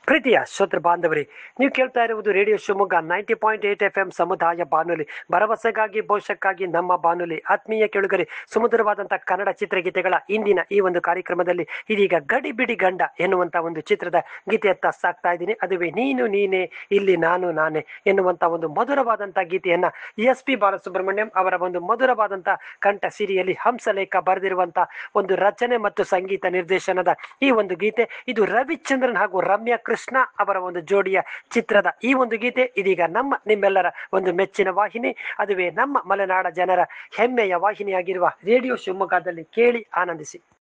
ಪ್ರೀತಿಯ ಶ್ರೋತೃ ಬಾಂಧವರೇ ನೀವು ಕೇಳ್ತಾ ಇರುವುದು radio Shivamogga ninety point eight F M ಸಮುದಾಯ ಬಾನುಲಿ ಭರವಸೆಗಾಗಿ ಭವಿಷ್ಯಕ್ಕಾಗಿ ನಮ್ಮ ಬಾನುಲಿ ಆತ್ಮೀಯ ಕೆಳುಗರೆ ಸುಮಧುರವಾದಂತಹ ಕನ್ನಡ ಚಿತ್ರಗೀತೆಗಳ ಇಂದಿನ ಈ ಒಂದು ಕಾರ್ಯಕ್ರಮದಲ್ಲಿ ಇದೀಗ ಗಡಿ ಬಿಡಿ ಗಂಡ ಎನ್ನುವಂತ ಒಂದು ಚಿತ್ರದ ಗೀತೆಯತ್ತ ಸಾಕ್ತಾ ಇದ್ದೀನಿ ಅದುವೇ ನೀನು ನೀನೇ ಇಲ್ಲಿ ನಾನು ನಾನೇ ಎನ್ನುವಂತ ಒಂದು ಮಧುರವಾದಂತಹ ಗೀತೆಯನ್ನ ಎಸ್ ಪಿ ಬಾಲಸುಬ್ರಹ್ಮಣ್ಯಂ ಅವರ ಒಂದು ಮಧುರವಾದಂತಹ ಕಂಠ ಸಿರಿಯಲ್ಲಿ ಹಂಸಲೇಖ ಬರೆದಿರುವಂತ ಒಂದು ರಚನೆ ಮತ್ತು ಸಂಗೀತ ನಿರ್ದೇಶನದ ಈ ಒಂದು ಗೀತೆ ಇದು ರವಿಚಂದ್ರನ್ ಹಾಗೂ ರಮ್ಯಾ ಕೃಷ್ಣ ಅವರ ಒಂದು ಜೋಡಿಯ ಚಿತ್ರದ ಈ ಒಂದು ಗೀತೆ ಇದೀಗ ನಮ್ಮ ನಿಮ್ಮೆಲ್ಲರ ಒಂದು ಮೆಚ್ಚಿನ ವಾಹಿನಿ ಅದುವೇ ನಮ್ಮ ಮಲೆನಾಡ ಜನರ ಹೆಮ್ಮೆಯ ವಾಹಿನಿಯಾಗಿರುವ ರೇಡಿಯೋ ಶಿವಮೊಗ್ಗದಲ್ಲಿ ಕೇಳಿ ಆನಂದಿಸಿ